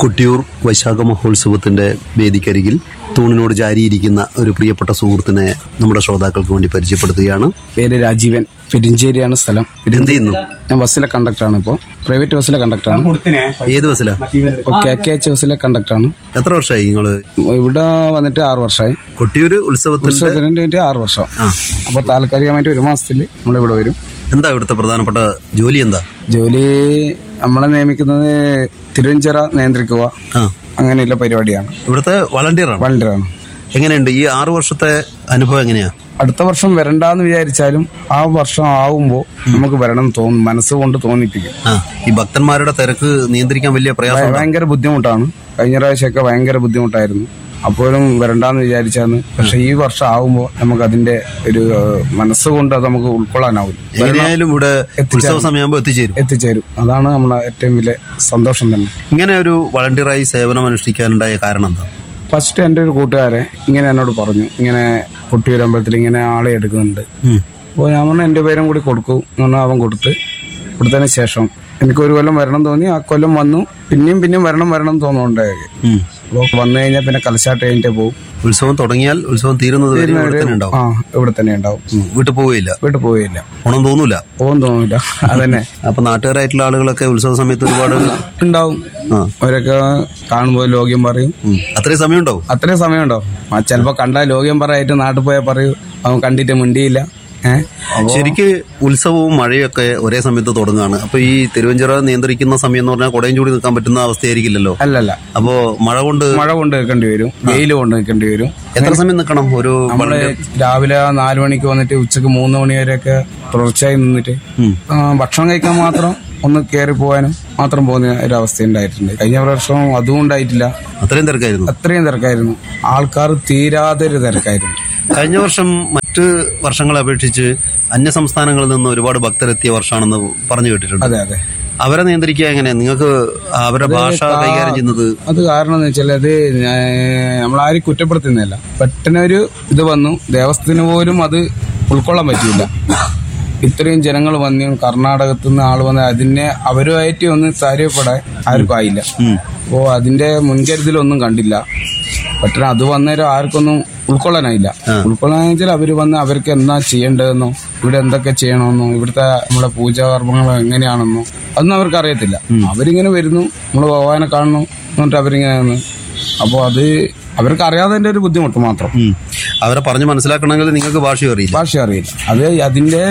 കൊട്ടിയൂർ വൈശാഖ മഹോത്സവത്തിന്റെ വേദിക്കരികിൽ തൂണിനോട് ചാരിയിരിക്കുന്ന ഒരു പ്രിയപ്പെട്ട സുഹൃത്തിനെ നമ്മുടെ ശ്രോതാക്കൾക്ക് വേണ്ടി പരിചയപ്പെടുത്തുകയാണ് പേര് രാജീവൻ പെരിഞ്ചേരിയാണ് സ്ഥലം എന്ത് ചെയ്യുന്നു ഞാൻ ബസ്സിലെ കണ്ടക്ടറാണ് ഇപ്പോൾ പ്രൈവറ്റ് ബസ്സിലെ കണ്ടക്ടറാണ് ഏത് ബസ്സിലാ ഇപ്പോൾ കെ കെ എച്ച് ബസ്സിലെ കണ്ടക്ടറാണ് എത്ര വർഷമായി നിങ്ങള് ഇവിടെ വന്നിട്ട് ആറ് വർഷമായി കൊട്ടിയൂർ ഉത്സവത്തിന്റെ ഉത്സവത്തിന് വേണ്ടി ആറ് വർഷം ആ അപ്പോൾ താൽക്കാലികമായിട്ട് ഒരു മാസത്തിൽ നമ്മളിവിടെ വരും എന്താ ഇവിടുത്തെ പ്രധാനപ്പെട്ട ജോലി എന്താ ജോലി നമ്മളെ നിയമിക്കുന്നത് തിരുവഞ്ചിറ നിയന്ത്രിക്കുക ആ അങ്ങനെയുള്ള പരിപാടിയാണ് ഇവിടുത്തെ വളണ്ടിയറാണ് വളണ്ടിയറാണ് എങ്ങനെയുണ്ട് ഈ ആറു വർഷത്തെ അനുഭവം എങ്ങനെയാ അടുത്ത വർഷം വരണ്ടാന്ന് വിചാരിച്ചാലും ആ വർഷം ആവുമ്പോൾ നമുക്ക് വരണം എന്ന് തോന്നും മനസ്സുകൊണ്ട് തോന്നിപ്പിക്കും ആ ഈ ഭക്തന്മാരുടെ തിരക്ക് നിയന്ത്രിക്കാൻ വലിയ പ്രയാസം ഭയങ്കര ബുദ്ധിമുട്ടാണ് കഴിഞ്ഞ പ്രാവശ്യമൊക്കെ ഭയങ്കര ബുദ്ധിമുട്ടായിരുന്നു അപ്പോഴും വരണ്ടാന്ന് വിചാരിച്ചാന്ന് പക്ഷെ ഈ വർഷം ആവുമ്പോൾ നമുക്ക് അതിന്റെ ഒരു ഏഹ്, മനസ്സുകൊണ്ട് അത് നമുക്ക് ഉൾക്കൊള്ളാനാവും എങ്ങനെയായാലും ഇവിടെ ഉത്സവ സമയമാകുമ്പോൾ എത്തിച്ചേരും എത്തിച്ചേരും അതാണ് നമ്മളെ ഏറ്റവും വലിയ സന്തോഷം തന്നെ ഇങ്ങനെ ഒരു വളണ്ടിയറായി സേവനം അനുഷ്ഠിക്കാനുണ്ടായ കാരണം എന്താ ഫസ്റ്റ് എൻ്റെ ഒരു കൂട്ടുകാരെ ഇങ്ങനെ എന്നോട് പറഞ്ഞു ഇങ്ങനെ കുട്ടിയൂരമ്പലത്തിൽ ഇങ്ങനെ ആളെ എടുക്കുന്നുണ്ട് ഉം. അപ്പോൾ ഞാൻ പറഞ്ഞു എൻ്റെ പേരും കൂടി കൊടുക്കും എന്ന് പറഞ്ഞാൽ അവൻ കൊടുത്ത് കൊടുത്തതിന് ശേഷം എനിക്ക് ഒരു കൊല്ലം വരണം തോന്നി ആ കൊല്ലം വന്നു പിന്നെയും പിന്നെയും വരണം വരണം തോന്നുന്നുണ്ടായി ഉം. അപ്പോൾ വന്നു കഴിഞ്ഞാൽ പിന്നെ കലശാട്ട് കഴിഞ്ഞിട്ടേ പോകും ഉത്സവം തുടങ്ങിയാൽ ഉത്സവം തീരുന്നത് വരെ ഇവിടെ തന്നെ ഉണ്ടാവും ആ ഇവിടെ തന്നെ ഉണ്ടാവും ഉം. വീട്ടിൽ പോവുകയില്ല വീട്ടിൽ പോവുകയില്ല ഓണം തോന്നൂല പോകാൻ തോന്നില്ല അതന്നെ അപ്പൊ നാട്ടുകാരായിട്ടുള്ള ആളുകളൊക്കെ ഉത്സവ സമയത്ത് ഒരുപാട് ഉണ്ടാവും ആ അവരൊക്കെ കാണുമ്പോൾ ലോഗ്യം പറയും ഉം. അത്രയും സമയം ഉണ്ടാവും അത്രയും സമയമുണ്ടോ ആ ചിലപ്പോൾ കണ്ടാൽ ലോഗ്യം പറയായിട്ട് നാട്ടിൽ പോയാൽ പറയൂ അവൻ കണ്ടിട്ട് മിണ്ടിയില്ല ഏഹ് ശരിക്ക് ഉത്സവവും മഴയൊക്കെ ഒരേ സമയത്ത് തുടങ്ങുകയാണ് അപ്പൊ ഈ തിരുവഞ്ചിറ നിയന്ത്രിക്കുന്ന സമയം എന്ന് പറഞ്ഞാൽ കുടയും ചൂടി നിൽക്കാൻ പറ്റുന്ന അവസ്ഥയായിരിക്കില്ലല്ലോ അല്ലല്ല അപ്പോ മഴ കൊണ്ട് മഴ കൊണ്ട് നിൽക്കേണ്ടി വരും വെയിൽ കൊണ്ട് നിൽക്കേണ്ടി വരും എത്ര സമയം നിൽക്കണം ഒരു നമ്മള് രാവിലെ നാല് മണിക്ക് വന്നിട്ട് ഉച്ചക്ക് മൂന്ന് മണി വരെയൊക്കെ തുടർച്ചയായി നിന്നിട്ട് ഉം. ആ, ഭക്ഷണം കഴിക്കാൻ മാത്രം ഒന്ന് കയറി പോകാനും മാത്രം പോകുന്ന ഒരു അവസ്ഥ ഉണ്ടായിട്ടുണ്ട് കഴിഞ്ഞ വർഷം അതും ഉണ്ടായിട്ടില്ല അത്രയും തിരക്കായിരുന്നു അത്രയും തിരക്കായിരുന്നു ആൾക്കാർ തീരാതെ ഒരു തിരക്കായിരുന്നു കഴിഞ്ഞ വർഷം മറ്റ് വർഷങ്ങളെ അപേക്ഷിച്ച് അന്യ സംസ്ഥാനങ്ങളിൽ നിന്ന് ഒരുപാട് ഭക്തരെത്തിയ വർഷമാണെന്ന് പറഞ്ഞു കേട്ടിട്ടുണ്ട് അതെ അതെ അവരെ നിയന്ത്രിക്കുക എങ്ങനെ നിങ്ങൾക്ക് അവരുടെ ഭാഷ കൈകാര്യം ചെയ്യുന്നത് അത് കാരണം എന്ന് വെച്ചാൽ അത് നമ്മളാരും കുറ്റപ്പെടുത്തുന്നില്ല പെട്ടെന്നൊരു ഇത് വന്നു ദേവസ്ഥത്തിന് പോലും അത് ഉൾക്കൊള്ളാൻ പറ്റിയില്ല ഇത്രയും ജനങ്ങൾ വന്നു കർണാടകത്തിൽ നിന്ന് ആൾ വന്ന് അതിനെ അവരുമായിട്ട് ഒന്ന് സാര്യപ്പെടാൻ ആർക്കും ആയില്ല ഉം. അപ്പോൾ അതിന്റെ മുൻകരുതലൊന്നും കണ്ടില്ല പെട്ടെന്ന് അത് വന്നേരം ആർക്കൊന്നും ഉൾക്കൊള്ളാനായില്ല ഉൾക്കൊള്ളാന്ന് വെച്ചാൽ അവര് വന്ന് അവർക്ക് എന്താ ചെയ്യേണ്ടതെന്നോ ഇവിടെ എന്തൊക്കെ ചെയ്യണമെന്നോ ഇവിടുത്തെ നമ്മുടെ പൂജാകർമ്മങ്ങൾ എങ്ങനെയാണെന്നോ അതൊന്നും അവർക്ക് അറിയത്തില്ല അവരിങ്ങനെ വരുന്നു നമ്മൾ ഭഗവാനെ കാണുന്നു എന്നിട്ട് അവരിങ്ങനെ നിന്ന് അപ്പോൾ അത് അവർക്ക് അറിയാതെ ഒരു ബുദ്ധിമുട്ട് മാത്രം ഉം. അവരെ പറഞ്ഞു മനസ്സിലാക്കണമെങ്കിൽ നിങ്ങൾക്ക് ഭാഷ അറിയില്ല ഭാഷ അറിയില്ല അത് അതിന്റെ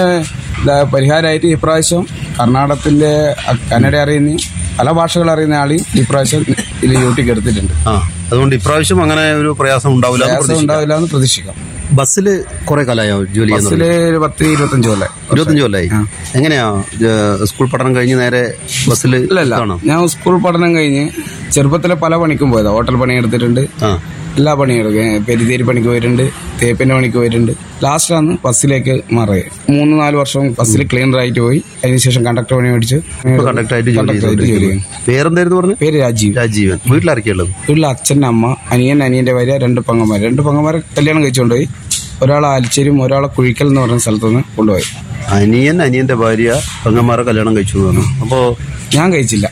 ഇതാ പരിഹാരമായിട്ട് ഇപ്രാവശ്യം കർണാടകത്തിന്റെ അ- കന്നഡ അറിയുന്ന പല ഭാഷകൾ അറിയുന്ന ആളെയും ഇപ്രാവശ്യം ഇതിൽ യൂട്ടിക്ക് എടുത്തിട്ടുണ്ട് ആ അതുകൊണ്ട് ഇപ്രാവശ്യം അങ്ങനെ ഒരു പ്രയാസം ഉണ്ടാവില്ല എന്ന് പ്രയാസം പ്രതീക്ഷിക്കാം. ഉണ്ടാവില്ല എന്ന് പ്രതീക്ഷിക്കാം ബസ്സിൽ കുറെ കാലമായോ ജോലി ചെയ്യുന്നത് ബസ്സില് ഒരു പത്ത് ഇരുപത്തഞ്ച് കൊല്ലം ഇരുപത്തഞ്ച് കൊല്ലായി എങ്ങനെയാ ഏ, സ്കൂൾ പഠനം കഴിഞ്ഞ് നേരെ ബസ്സിൽ ഇല്ലല്ല ആണോ ഞാൻ സ്കൂൾ പഠനം കഴിഞ്ഞ് ചെറുപ്പത്തിലെ പല പണിക്കും പോയതാ ഹോട്ടൽ പണി എടുത്തിട്ടുണ്ട് ആ എല്ലാ പണിയും എടുക്കും പെരിതേരി പണിക്ക് പോയിട്ടുണ്ട് തേപ്പിന്റെ പണിക്ക് പോയിട്ടുണ്ട് ലാസ്റ്റാണ് ബസ്സിലേക്ക് മാറിയത് മൂന്ന് നാല് വർഷം ബസ്സിൽ ക്ലീനർ ആയിട്ട് പോയി അതിനുശേഷം കണ്ടക്ടർ പണി മേടിച്ച് കണ്ടക്ടറായിട്ട് ജോലി കണ്ടക്ടറായിട്ട് ജോലി ചെയ്തു ചെയ്യുന്നു പേരെന്തായിരുന്നു പറഞ്ഞു പേര് രാജീവ് രാജീവൻ വീട്ടിലിറക്കിയുള്ളത് വീട്ടിൽ അച്ഛൻ അമ്മ അനിയൻ അനിയന്റെ ഭാര്യ രണ്ട് പങ്ങന്മാർ രണ്ട് പങ്ങന്മാരെ കല്യാണം കഴിച്ചുകൊണ്ടുപോയി ഒരാളെ ആലിച്ചേരും ഒരാളെ കുഴിക്കൽ എന്ന് പറയുന്ന സ്ഥലത്ത് നിന്ന് കൊണ്ടുപോയി അനിയൻ അനിയന്റെ ഭാര്യ പെങ്ങന്മാരെ കല്യാണം കഴിച്ചു എന്ന് പറഞ്ഞു അപ്പോ ഞാൻ കഴിച്ചില്ല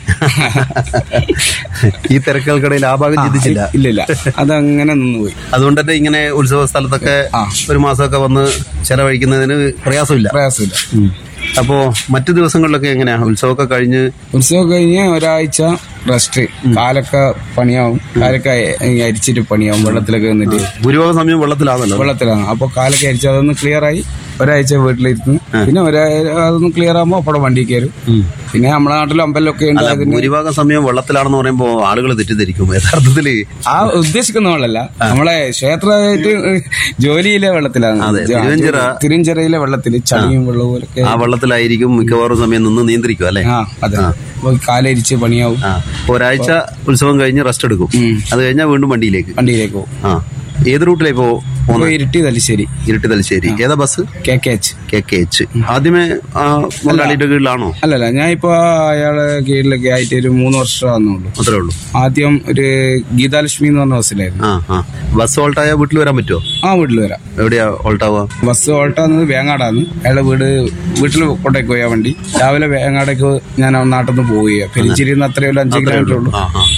ഈ തിരക്കുകൾക്കിടയിൽ ആ ഭാഗം ചിന്തിച്ചില്ല ഇല്ലില്ല അതങ്ങനെ നിന്നുപോയി അതുകൊണ്ട് തന്നെ ഇങ്ങനെ ഉത്സവ സ്ഥലത്തൊക്കെ ആ. ഒരു മാസമൊക്കെ വന്ന് ചെലവഴിക്കുന്നതിന് പ്രയാസമില്ല പ്രയാസമില്ല അപ്പോ മറ്റു ദിവസങ്ങളിലൊക്കെ എങ്ങനെയാ ഉത്സവമൊക്കെ കഴിഞ്ഞ് ഉത്സവം കഴിഞ്ഞ് ഒരാഴ്ച റെസ്റ്റ് കാലൊക്കെ പണിയാവും കാലൊക്കെ അരിച്ചിട്ട് പണിയാവും വെള്ളത്തിലൊക്കെ നിന്നിട്ട് ഭൂരിഭാഗം സമയം വെള്ളത്തിലാണല്ലോ വെള്ളത്തിലാണ് അപ്പോൾ കാലൊക്കെ അരിച്ച് അതൊന്ന് ക്ലിയർ ആയി ഒരാഴ്ച വീട്ടിലിരുന്ന് പിന്നെ ഒരാ അതൊന്ന് ക്ലിയർ ആകുമ്പോൾ അപ്പോൾ വണ്ടി കയറും പിന്നെ നമ്മുടെ നാട്ടിൽ അമ്പലമൊക്കെ ഉണ്ട് അതിന് ഭൂരിഭാഗം സമയം വെള്ളത്തിലാണെന്ന് പറയുമ്പോ ആളുകൾ തെറ്റിദ്ധരിക്കും യഥാർത്ഥത്തില് ആ ഉദ്ദേശിക്കുന്ന വെള്ളമല്ല നമ്മളെ ക്ഷേത്രമായിട്ട് ജോലിയിലെ വെള്ളത്തിലാണ് അതെ, തിരുവഞ്ചിറ. തിരുവഞ്ചിറയിലെ വെള്ളത്തിൽ ചളിയും വെള്ളവും പോലൊക്കെ ആ വെള്ളത്തിലായിരിക്കും മിക്കവാറും സമയം നിന്ന് നിയന്ത്രിക്കും അല്ലെ ആ അതെ അപ്പോൾ കാലരിച്ച് പണിയാവും ആ അപ്പൊ ഒരാഴ്ച ഉത്സവം കഴിഞ്ഞ് റെസ്റ്റ് എടുക്കും ഉം. അത് കഴിഞ്ഞാൽ വീണ്ടും വണ്ടിയിലേക്ക് വണ്ടിയിലേക്ക് പോകും ആ ഏത് റൂട്ടിലേക്ക് പോ അപ്പോൾ ഇരുട്ടി തലശ്ശേരി ഇരുട്ടി തലശ്ശേരി ഏതാ bus K K H K K H ആദ്യമേ ആ മുതലാളിയുടെ കീഴിലാണോ അല്ലല്ല ഞാൻ ഇപ്പൊ അയാളെ കീഴിലൊക്കെ ആയിട്ട് ഒരു മൂന്ന് വർഷം ആവുന്നുള്ളൂ അത്രേ ഉള്ളൂ ആദ്യം ഒരു ഗീതാലക്ഷ്മി എന്ന് പറഞ്ഞ ബസ്സിലായിരുന്നു ആ ആ ബസ് ഓൾട്ടായ വീട്ടിൽ വരാൻ പറ്റുമോ ആ വീട്ടിൽ വരാം എവിടെയാ ഓൾട്ടാവുക ബസ് ഓട്ടാന്നത് വേങ്ങാടാണ് അയാളെ വീട് വീട്ടിൽ കൊണ്ടേക്ക് പോയാ വണ്ടി രാവിലെ വേങ്ങാടേക്ക് ഞാൻ നാട്ടിൽ നിന്ന് പോവുക പെരിഞ്ചേരിയിൽ നിന്ന് അത്രയും ഒരു അഞ്ച് കിലോമീറ്റർ ഉള്ളൂ ആ ആ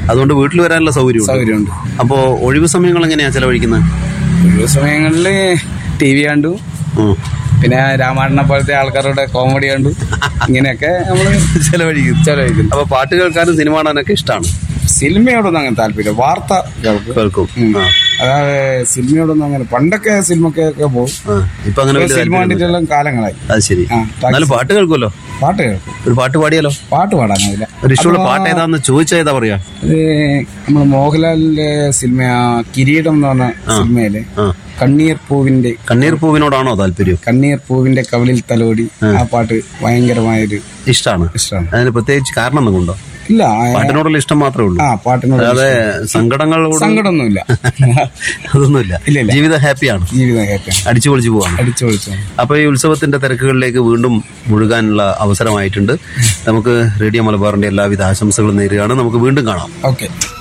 അതുകൊണ്ട് വീട്ടിൽ വരാനുള്ള സൗകര്യം സൗകര്യമുണ്ട് അപ്പോ ഒഴിവ് സമയങ്ങൾ എങ്ങനെയാ ചെലവഴിക്കുന്നത് ഒഴിവ് സമയങ്ങളിൽ ടി വി കണ്ടു ഉം. പിന്നെ രാമായണനെ പോലത്തെ ആൾക്കാരുടെ കോമഡി കണ്ടു ഇങ്ങനെയൊക്കെ നമ്മൾ ചെലവഴിക്കും ചെലവഴിക്കുന്നു അപ്പൊ പാട്ട് കേൾക്കാനും സിനിമ കാണാനൊക്കെ ഇഷ്ടമാണ് സിനിമയോടൊന്നും അങ്ങനെ താല്പര്യം വാർത്ത കേൾക്കും കേൾക്കും ഉം. ആ, അതായത് സിനിമയോടൊന്നും അങ്ങനെ പണ്ടൊക്കെ സിനിമക്കൊക്കെ പോകും ആ. ഇപ്പൊ അങ്ങനെ ഇപ്പൊ വലിയ സിനിമ താല്പര്യം കണ്ടിട്ടെല്ലാം കാലങ്ങളായി അത് ശരി ആ, എന്നാലും പാട്ട് കേൾക്കുമല്ലോ പാട്ട് കേൾക്കും ഒരു പാട്ട് പാടിയാലോ പാട്ട് പാടാനാവില്ല ഒരു ഇഷ്ടമുള്ള പാട്ട് ഏതാന്ന് ചോദിച്ചാ ഏതാ പറയാ അത് നമ്മൾ മോഹൻലാലിന്റെ സിനിമ ആ കിരീടം എന്ന് പറഞ്ഞ സിനിമയില് ആ കണ്ണീർ പൂവിന്റെ കണ്ണീർ പൂവിനോടാണോ താല്പര്യം കണ്ണീർ പൂവിന്റെ കവിളിൽ തലോടി ആ പാട്ട് ഭയങ്കരമായൊരു ഇഷ്ടമാണ് ഇഷ്ടമാണ് അതിന് പ്രത്യേകിച്ച് കാരണം ഒന്നും കൊണ്ടോ ഇല്ല ആ- പാട്ടിനോടുള്ള ഇഷ്ടം മാത്രമേ ഉള്ളൂ ആ പാട്ടിനോട് അല്ലാതെ സങ്കടങ്ങളോട് സങ്കടമൊന്നുമില്ല അതൊന്നുമില്ല ഇല്ല, ഇല്ല. ജീവിതം ഹാപ്പിയാണ് ജീവിതം കേൾക്കാൻ അടിച്ചു പൊളിച്ചു പോവാണ് അടിച്ചു പൊളിച്ചു അപ്പൊ ഈ ഉത്സവത്തിന്റെ തിരക്കുകളിലേക്ക് വീണ്ടും മുഴുകാനുള്ള അവസരമായിട്ടുണ്ട് നമുക്ക് റേഡിയോ മലബാറിന്റെ എല്ലാവിധ ആശംസകളും നേരുകയാണ് നമുക്ക് വീണ്ടും കാണാം ഓക്കെ